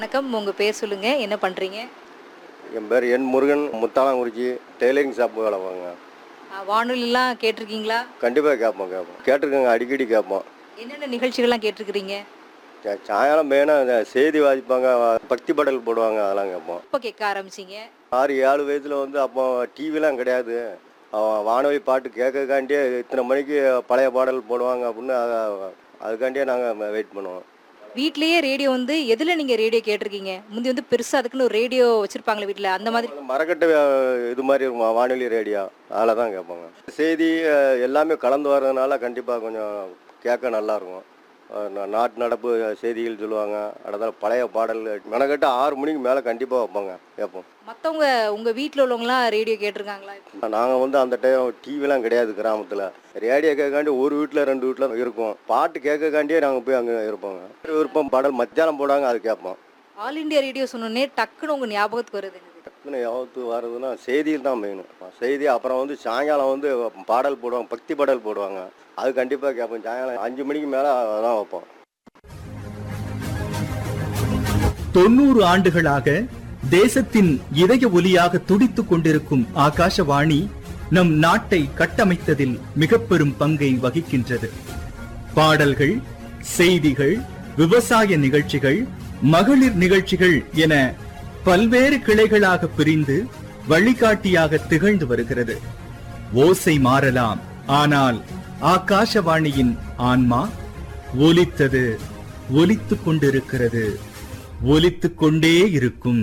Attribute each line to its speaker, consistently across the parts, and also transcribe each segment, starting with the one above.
Speaker 1: வணக்கம் உங்கள் பேர் சொல்லுங்கள் என்ன பண்ணுறீங்க
Speaker 2: என் பேர் என் முருகன் முத்தாளங்குறிச்சி டெய்லரிங் ஷாப் வேலை வாங்க
Speaker 1: வானொலிலாம் கேட்டிருக்கீங்களா
Speaker 2: கண்டிப்பாக கேட்போம் கேட்போம் கேட்டிருக்கேங்க அடிக்கடி கேட்போம்
Speaker 1: என்னென்ன நிகழ்ச்சிகள்லாம் கேட்டிருக்கிறீங்க
Speaker 2: சா- சாயங்காலம் மெயினாக இந்த செய்தி வாசிப்பாங்க பக்தி பாடல் போடுவாங்க அதெல்லாம் கேட்போம்
Speaker 1: எப்போ கேட்க ஆரம்பிச்சிங்க
Speaker 2: ஆறு ஏழு வயசில் வந்து அப்போ டிவிலாம் கிடையாது அவன் வானொலி பாட்டு கேட்கக்காண்டியே இத்தனை மணிக்கு பழைய பாடல் போடுவாங்க அப்படின்னு அத- அதுக்காண்டியே நாங்கள் வெயிட் பண்ணுவோம்
Speaker 1: வீட்லேயே ரேடியோ வந்து எதில் நீங்கள் ரேடியோ கேட்டிருக்கீங்க முந்தி வந்து பெருசாக அதுக்குன்னு ஒரு ரேடியோ வச்சுருப்பாங்களே வீட்டில் அந்த மாதிரி
Speaker 2: மரக்கட்டை அஹ், இது மாதிரி இருக்கும் வானொலி ரேடியோ அதில் தான் கேட்பாங்க செய்தி அஹ், எல்லாமே கலந்து வர்றதுனால கண்டிப்பாக கொஞ்சம் கேட்க நல்லா இருக்கும் அஹ், நா- நாட்டு நடப்பு செய்திகள் சொல்லுவாங்க அடுத்த பழைய பாடல் மெனக்கட்டு ஆறு மணிக்கு மேலே கண்டிப்பாக வைப்பாங்க கேட்போம்
Speaker 1: மற்றவங்க உங்கள் வீட்டில் உள்ளவங்களாம் ரேடியோ கேட்டிருக்காங்களா
Speaker 2: நாங்கள் வந்து அந்த டைம் டிவிலாம் கிடையாது கிராமத்தில் ரேடியோ கேட்காண்டி ஒரு வீட்டில் ரெண்டு வீட்டில் இருக்கும் பாட்டு கேட்கக்காண்டியே நாங்கள் போய் அங்கே இருப்போங்க விருப்பம் பாடல் மத்தியானம் போடாங்க அது கேட்போம்
Speaker 1: ஆல் இந்தியா ரேடியோ சொன்னோன்னே டக்குன்னு உங்கள் ஞாபகத்துக்கு வருது எனக்கு
Speaker 2: டக்குன்னு யாவத்து வர்றதுன்னா செய்தியில் தான் மெயின் செய்தி அப்புறம் வந்து சாயங்காலம் வந்து பாடல் போடுவாங்க பக்தி பாடல் போடுவாங்க அது கண்டிப்பாக கேட்போம் சாயங்காலம் அஞ்சு மணிக்கு மேலே தான் வைப்போம்
Speaker 3: தொண்ணூறு ஆண்டுகளாக தேசத்தின் இதய ஒலியாக துடித்துக் கொண்டிருக்கும் ஆகாஷவாணி நம் நாட்டை கட்டமைத்ததில் மிக பெரும் பங்கை வகிக்கின்றது பாடல்கள் செய்திகள் விவசாய நிகழ்ச்சிகள் மகளிர் நிகழ்ச்சிகள் என பல்வேறு கிளைகளாக பிரிந்து வழிகாட்டியாக திகழ்ந்து வருகிறது ஓசை மாறலாம் ஆனால் ஆகாஷவாணியின் ஆன்மா ஒலித்தது ஒலித்துக் கொண்டிருக்கிறது ஒலித்துக் கொண்டே இருக்கும்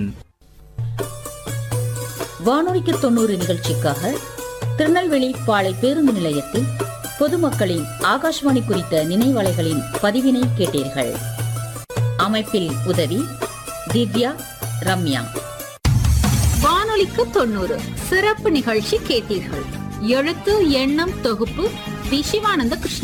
Speaker 4: வானொலிக்கு தொண்ணூறு நிகழ்ச்சிக்காக திருநெல்வேலி பாளை பேருந்து நிலையத்தில் பொதுமக்களின் ஆகாஷ்வாணி குறித்த நினைவலைகளின் பதிவினை கேட்டீர்கள் அமைப்பில் உதவி திவ்யா ரம்யா
Speaker 5: வானொலிக்கு தொண்ணூறு சிறப்பு நிகழ்ச்சி கேட்டீர்கள் எழுத்து எண்ணம் தொகுப்பு வி சிவானந்த கிருஷ்ணன்